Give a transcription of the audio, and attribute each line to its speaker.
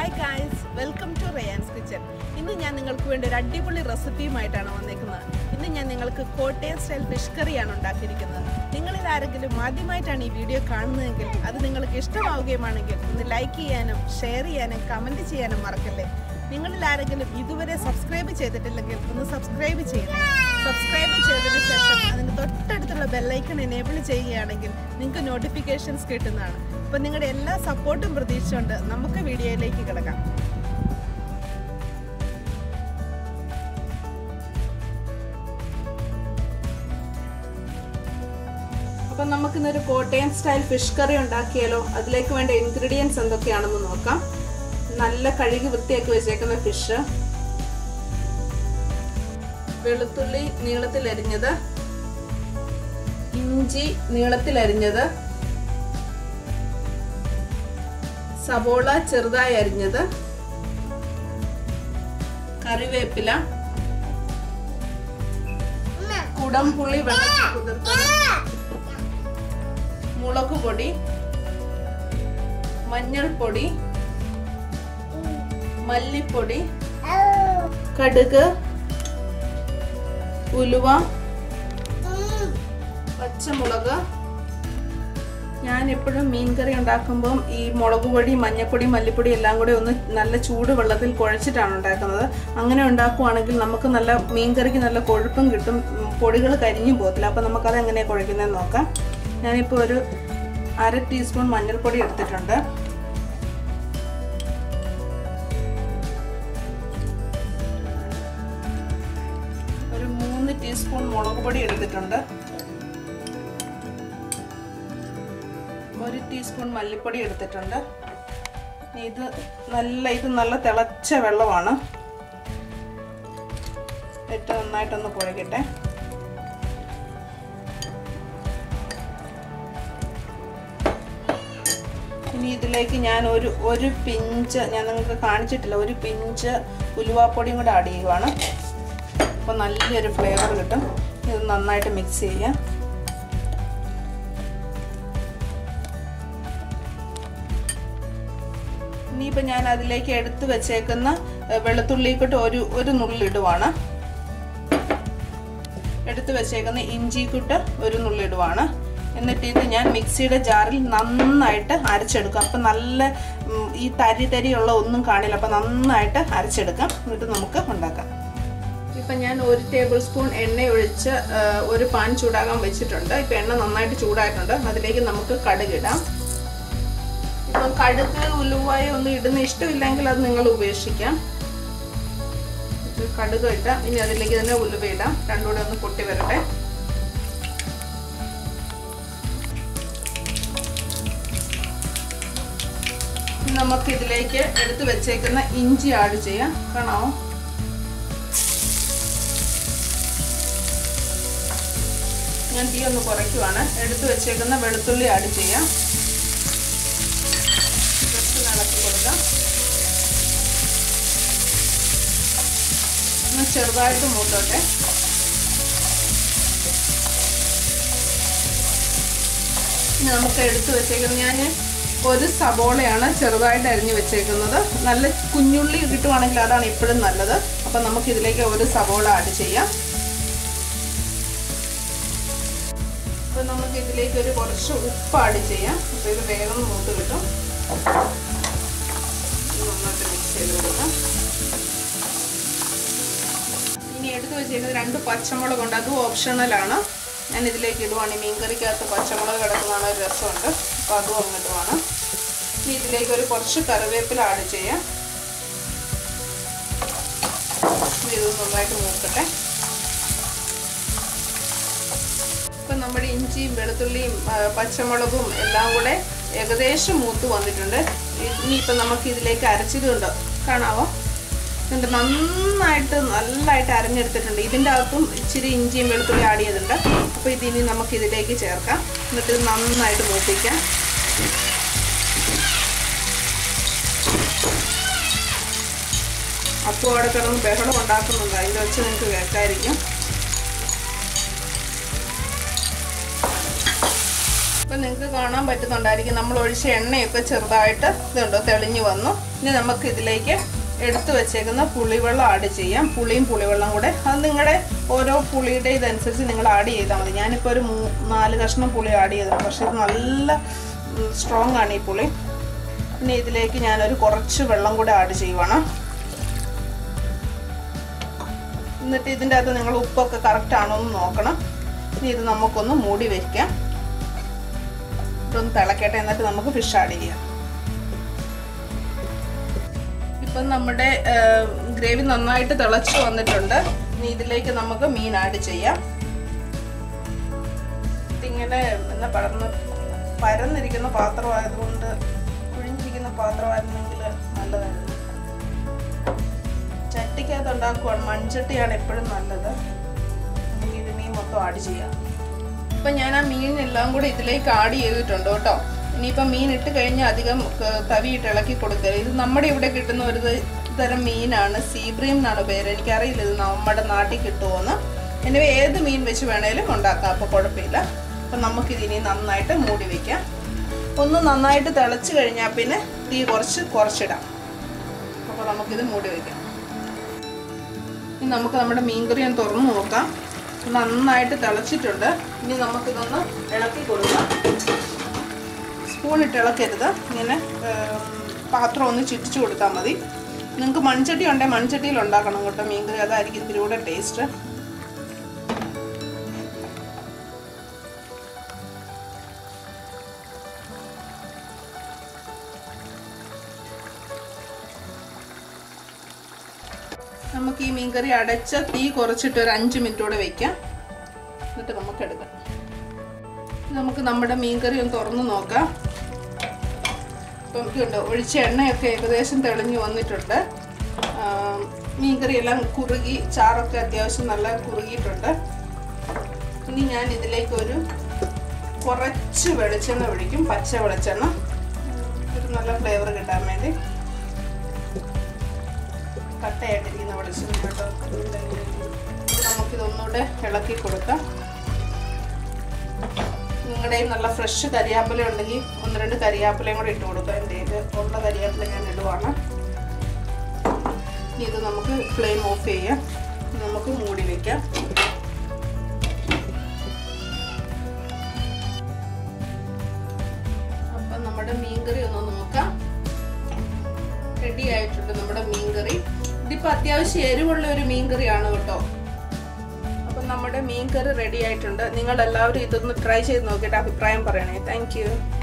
Speaker 1: hi guys welcome to Ryan's kitchen ഇന്ന് ഞാൻ നിങ്ങൾക്ക് വേണ്ടി ഒരു അടിപൊളി റെസിപ്പിയുമായിട്ടാണ് വന്നേക്കുന്നത് ഇന്ന് ഞാൻ നിങ്ങൾക്ക് കോട്ടയം സ്റ്റൈൽ ഫിഷ് കറിയാണ് ഉണ്ടാക്കിയിരിക്കുന്നത് നിങ്ങളിൽ ആരെങ്കിലും ആദ്യമായിട്ടാണ് ഈ വീഡിയോ കാണുന്നതെങ്കിൽ അത് നിങ്ങൾക്ക് ഇഷ്ടമാവുകയുമാണെങ്കിൽ ഒന്ന് ലൈക്ക് ചെയ്യാനും ഷെയർ ചെയ്യാനും കമൻറ്റ് ചെയ്യാനും മറക്കല്ലേ നിങ്ങളിൽ ആരെങ്കിലും ഇതുവരെ സബ്സ്ക്രൈബ് ചെയ്തിട്ടില്ലെങ്കിൽ ഒന്ന് സബ്സ്ക്രൈബ് ചെയ്യണം സബ്സ്ക്രൈബ് ചെയ്തതിന് ശേഷം അതിന് തൊട്ടടുത്തുള്ള ബെല്ലൈക്കൺ എനേബിൾ ചെയ്യുകയാണെങ്കിൽ നിങ്ങൾക്ക് നോട്ടിഫിക്കേഷൻസ് കിട്ടുന്നതാണ് അപ്പോൾ നിങ്ങളുടെ എല്ലാ സപ്പോർട്ടും പ്രതീക്ഷിച്ചുകൊണ്ട് നമുക്ക് വീഡിയോയിലേക്ക് കിടക്കാം അപ്പം നമുക്കിന്നൊരു കോട്ടയം സ്റ്റൈൽ ഫിഷ് കറി ഉണ്ടാക്കിയാലോ അതിലേക്ക് വേണ്ട ഇൻഗ്രീഡിയൻസ് എന്തൊക്കെയാണെന്ന് നോക്കാം നല്ല കഴുകി വൃത്തിയാക്കി വെച്ചേക്കുന്ന ഫിഷ് വെളുത്തുള്ളി നീളത്തിൽ അരിഞ്ഞത് ഇഞ്ചി നീളത്തിൽ അരിഞ്ഞത് സവോള ചെറുതായി അരിഞ്ഞത് കറിവേപ്പില കുടംപുളി വെള്ളത്തിൽ കുതിർത്തത് മുളക് പൊടി മഞ്ഞൾപ്പൊടി മല്ലിപ്പൊടി കടുക് ഉലുവ പച്ചമുളക് ഞാൻ എപ്പോഴും മീൻ കറി ഉണ്ടാക്കുമ്പം ഈ മുളക് പൊടി മഞ്ഞൾപ്പൊടി മല്ലിപ്പൊടി എല്ലാം കൂടി ഒന്ന് നല്ല ചൂട് വെള്ളത്തിൽ കുഴച്ചിട്ടാണ് ഉണ്ടാക്കുന്നത് അങ്ങനെ ഉണ്ടാക്കുവാണെങ്കിൽ നമുക്ക് നല്ല മീൻ കറിക്ക് നല്ല കൊഴുപ്പും കിട്ടും പൊടികൾ കരിഞ്ഞും പോകത്തില്ല അപ്പം നമുക്കത് എങ്ങനെയാണ് കുഴക്കുന്നതെന്ന് നോക്കാം ഞാനിപ്പോൾ ഒരു അര ടീസ്പൂൺ മഞ്ഞൾപ്പൊടി എടുത്തിട്ടുണ്ട് ഒരു മൂന്ന് ടീസ്പൂൺ മുളക് പൊടി എടുത്തിട്ടുണ്ട് ഒരു ടീസ്പൂൺ മല്ലിപ്പൊടി എടുത്തിട്ടുണ്ട് ഇത് നല്ല ഇത് നല്ല തിളച്ച വെള്ളമാണ് ഏറ്റവും നന്നായിട്ടൊന്ന് കുഴക്കട്ടെ ഇനി ഇതിലേക്ക് ഞാൻ ഒരു ഒരു പിഞ്ച് ഞാൻ നിങ്ങൾക്ക് കാണിച്ചിട്ടില്ല ഒരു പിഞ്ച് ഉലുവാപ്പൊടിയും കൂടെ ആഡ് ചെയ്യുവാണ് അപ്പോൾ നല്ലൊരു ഫ്ലേവർ കിട്ടും ഇത് നന്നായിട്ട് മിക്സ് ചെയ്യാം ഇനിയിപ്പോൾ ഞാൻ അതിലേക്ക് എടുത്തു വെച്ചേക്കുന്ന വെളുത്തുള്ളിക്കിട്ട് ഒരു ഒരു നുള്ളിടുവാണ് എടുത്തു വെച്ചേക്കുന്ന ഇഞ്ചിക്കിട്ട് ഒരു നുള്ളിടുവാണ് എന്നിട്ട് ഇത് ഞാൻ മിക്സിയുടെ ജാറിൽ നന്നായിട്ട് അരച്ചെടുക്കും അപ്പം നല്ല ഈ തരി തരിയുള്ള ഒന്നും കാണില്ല അപ്പം നന്നായിട്ട് അരച്ചെടുക്കാം എന്നിട്ട് നമുക്ക് ഉണ്ടാക്കാം ഇപ്പം ഞാൻ ഒരു ടേബിൾ സ്പൂൺ എണ്ണ ഒഴിച്ച് ഒരു പാൻ ചൂടാകാൻ വെച്ചിട്ടുണ്ട് ഇപ്പം എണ്ണ നന്നായിട്ട് ചൂടായിട്ടുണ്ട് അതിലേക്ക് നമുക്ക് കടുകിടാം ഇപ്പം കടുക് ഉലുവായ ഒന്നും ഇടുന്ന ഇഷ്ടമില്ലെങ്കിൽ അത് നിങ്ങൾ ഉപേക്ഷിക്കാം കടുക് ഇട്ടാം ഇനി അതിലേക്ക് തന്നെ ഉലുവ ഇടാം രണ്ടുകൂടെ ഒന്ന് പൊട്ടി വരട്ടെ നമുക്ക് ഇതിലേക്ക് എടുത്തു വെച്ചേക്കുന്ന ഇഞ്ചി ആഡ് ചെയ്യാം കാണാമോ ഞാൻ തീ ഒന്ന് കുറയ്ക്കുവാണ് എടുത്തു വെച്ചേക്കുന്ന വെളുത്തുള്ളി ആഡ് ചെയ്യാം ജസ്റ്റ് ഇളക്കി കൊടുക്കാം ഒന്ന് ചെറുതായിട്ട് മൂത്തോട്ടെ നമുക്ക് എടുത്തു വെച്ചേക്കുന്നത് ഞാൻ ഒരു സബോളയാണ് ചെറുതായിട്ട് അരിഞ്ഞു വെച്ചേക്കുന്നത് നല്ല കുഞ്ഞുള്ളി കിട്ടുവാണെങ്കിൽ അതാണ് ഇപ്പോഴും നല്ലത് അപ്പം നമുക്ക് ഇതിലേക്ക് ഒരു സബോള ആഡ് ചെയ്യാം അപ്പം നമുക്ക് ഇതിലേക്ക് ഒരു കുറച്ച് ഉപ്പ് ആഡ് ചെയ്യാം അപ്പോൾ ഇത് വേഗം മൂത്ത് കിട്ടും നന്നായിട്ട് മിക്സ് ചെയ്ത് കൊടുക്കാം ഇനി എടുത്തു വെച്ചിരിക്കുന്നത് രണ്ട് പച്ചമുളകുണ്ട് അതും ഓപ്ഷണലാണ് ഞാൻ ഇതിലേക്ക് ഇടുവാണ് മീൻ കറിക്കകത്ത് പച്ചമുളക് കിടക്കുന്നതാണ് ഒരു രസമുണ്ട് അപ്പോൾ അതും അങ്ങോട്ടുമാണ് ഇനി ഇതിലേക്ക് ഒരു കുറച്ച് കറിവേപ്പില ആഡ് ചെയ്യാം ഇത് നന്നായിട്ട് മൂക്കട്ടെ ഇപ്പം നമ്മുടെ ഇഞ്ചിയും വെളുത്തുള്ളിയും പച്ചമുളകും എല്ലാം കൂടെ ഏകദേശം മൂത്ത് വന്നിട്ടുണ്ട് ഇനിയിപ്പം നമുക്ക് ഇതിലേക്ക് അരച്ചതുണ്ട് കാണാവോ എന്നിട്ട് നന്നായിട്ട് നല്ലതായിട്ട് അരഞ്ഞെടുത്തിട്ടുണ്ട് ഇതിൻ്റെ അകത്തും ഇച്ചിരി ഇഞ്ചിയും വെളുത്തുള്ളി ആഡ് ചെയ്തിട്ടുണ്ട് അപ്പോൾ ഇതിനി നമുക്ക് ഇതിലേക്ക് ചേർക്കാം എന്നിട്ട് ഇത് നന്നായിട്ട് മൂപ്പിക്കാം അപ്പോൾ അവിടെ കിടന്ന് ബഹളം ഉണ്ടാക്കുന്നുണ്ട് അതിൻ്റെ വെച്ച് നിങ്ങൾക്ക് കേൾക്കായിരിക്കും ഇപ്പം നിങ്ങൾക്ക് കാണാൻ പറ്റുന്നുണ്ടായിരിക്കും നമ്മൾ ഒഴിച്ച എണ്ണയൊക്കെ ചെറുതായിട്ട് ഇതുണ്ടോ തെളിഞ്ഞു വന്നു ഇനി നമുക്ക് ഇതിലേക്ക് എടുത്തു വെച്ചേക്കുന്ന പുളിവെള്ളം ആഡ് ചെയ്യാം പുളിയും പുളിവെള്ളം കൂടെ അത് നിങ്ങളുടെ ഓരോ പുളിയുടെ ഇതനുസരിച്ച് നിങ്ങൾ ആഡ് ചെയ്താൽ മതി ഞാനിപ്പോൾ ഒരു മൂ നാല് കഷ്ണം പുളി ആഡ് ചെയ്തത് പക്ഷേ ഇത് നല്ല സ്ട്രോങ് ആണ് ഈ പുളി പിന്നെ ഇതിലേക്ക് ഞാനൊരു കുറച്ച് വെള്ളം കൂടെ ആഡ് ചെയ്യുവാണ് എന്നിട്ട് ഇതിൻ്റെ അകത്ത് നിങ്ങൾ ഉപ്പൊക്കെ കറക്റ്റ് ആണോ എന്ന് നോക്കണം ഇനി ഇത് നമുക്കൊന്ന് മൂടി വയ്ക്കാം ഇതൊന്ന് തിളക്കട്ടെ എന്നിട്ട് നമുക്ക് ഫിഷ് ആഡ് ചെയ്യാം ഇപ്പം നമ്മുടെ ഗ്രേവി നന്നായിട്ട് തിളച്ച് വന്നിട്ടുണ്ട് ഇനി ഇതിലേക്ക് നമുക്ക് മീൻ ആഡ് ചെയ്യാം ഇതിങ്ങനെ എന്താ പടർന്ന് പരന്നിരിക്കുന്ന പാത്രമായതുകൊണ്ട് കുഴിഞ്ഞിരിക്കുന്ന പാത്രമായിരുന്നെങ്കിൽ നല്ലതായിരുന്നു ചട്ടിക്കകത്ത് ഉണ്ടാക്കുവാണ് മൺചട്ടിയാണ് എപ്പോഴും നല്ലത് നമുക്ക് ഇത് മീൻ മൊത്തം ആഡ് ചെയ്യാം ഇപ്പം ഞാൻ ആ മീനെല്ലാം കൂടി ഇതിലേക്ക് ആഡ് ചെയ്തിട്ടുണ്ട് കേട്ടോ ഇനിയിപ്പം മീൻ ഇട്ട് കഴിഞ്ഞാൽ അധികം തവിയിട്ട് ഇളക്കി കൊടുക്കരുത് ഇത് നമ്മുടെ ഇവിടെ കിട്ടുന്ന ഒരു തരം മീനാണ് സീബ്രീം എന്നാണ് പേര് എനിക്കറിയില്ല ഇത് നമ്മുടെ നാട്ടിൽ കിട്ടുമോയെന്ന് எனவே ഏത് മീൻ വെച്ച് വേണേലും ഉണ്ടാക്കാം അപ്പോൾ കുഴപ്പമില്ല അപ്പം നമുക്കിതിനി നന്നായിട്ട് മൂടി വയ്ക്കാം ഒന്ന് നന്നായിട്ട് തിളച്ച് കഴിഞ്ഞാൽ പിന്നെ തീ കുറച്ച് കുറച്ചിടാം അപ്പോൾ നമുക്കിത് മൂടി വയ്ക്കാം ഇനി നമുക്ക് നമ്മുടെ മീൻകറി ഒന്ന് തുറന്ന് നോക്കാം നന്നായിട്ട് തിളച്ചിട്ടുണ്ട് ഇനി നമുക്കിതൊന്ന് ഇളക്കി കൊടുക്കാം സ്പൂൺ ഇട്ട് ഇളക്കരുത് ഇങ്ങനെ പാത്രം ഒന്ന് ചുറ്റിച്ചു കൊടുത്താൽ മതി നിങ്ങൾക്ക് മൺചട്ടി ഉണ്ടെങ്കിൽ മൺചട്ടിയിൽ ഉണ്ടാക്കണം കേട്ടോ മീൻകറി അതായിരിക്കും ഇതിൻ്റെ കൂടെ ടേസ്റ്റ് നമുക്ക് ഈ മീൻകറി അടച്ച തീ കുറച്ചിട്ട് ഒരു അഞ്ച് മിനിറ്റോടെ വെക്കാം എന്നിട്ട് നമുക്ക് എടുക്കാം നമുക്ക് നമ്മുടെ മീൻകറി ഒന്ന് തുറന്ന് നോക്കാം ഇപ്പം ഇതുണ്ട് ഒഴിച്ച എണ്ണയൊക്കെ ഏകദേശം തെളിഞ്ഞു വന്നിട്ടുണ്ട് മീൻകറി എല്ലാം കുറുകി ചാറൊക്കെ അത്യാവശ്യം നല്ല കുറുകിയിട്ടുണ്ട് ഇനി ഞാൻ ഇതിലേക്ക് ഒരു കുറച്ച് വെളിച്ചെണ്ണ ഒഴിക്കും പച്ച വെളിച്ചെണ്ണ ഒരു നല്ല ഫ്ലേവർ കിട്ടാൻ വേണ്ടി കട്ടയായിട്ടിരിക്കുന്ന വെളിച്ചെണ്ണ കേട്ടോ നമുക്കിതൊന്നുകൂടെ ഇളക്കി കൊടുക്കാം നിങ്ങളുടെ നല്ല ഫ്രഷ് കരിയാപ്പില ഉണ്ടെങ്കിൽ ഒന്ന് രണ്ട് കരിയാപ്പിലയും കൂടെ ഇട്ട് കൊടുക്കാം എൻ്റെ കയ്യിൽ ഉള്ള കരിയാപ്പില ഞാൻ ഇടുവാണ് ഇനി ഇത് നമുക്ക് ഫ്ലെയിം ഓഫ് ചെയ്യാം നമുക്ക് മൂടി വയ്ക്കാം അപ്പം നമ്മുടെ മീൻകറി ഒന്ന് നോക്കാം റെഡി ആയിട്ടുണ്ട് നമ്മുടെ മീൻകറി ഇതിപ്പോൾ അത്യാവശ്യം എരിവുള്ള ഒരു മീൻകറിയാണ് കേട്ടോ അപ്പം നമ്മുടെ മീൻകറി റെഡി ആയിട്ടുണ്ട് നിങ്ങൾ എല്ലാവരും ഇതൊന്ന് ട്രൈ ചെയ്ത് നോക്കിയിട്ട് അഭിപ്രായം പറയണേ താങ്ക്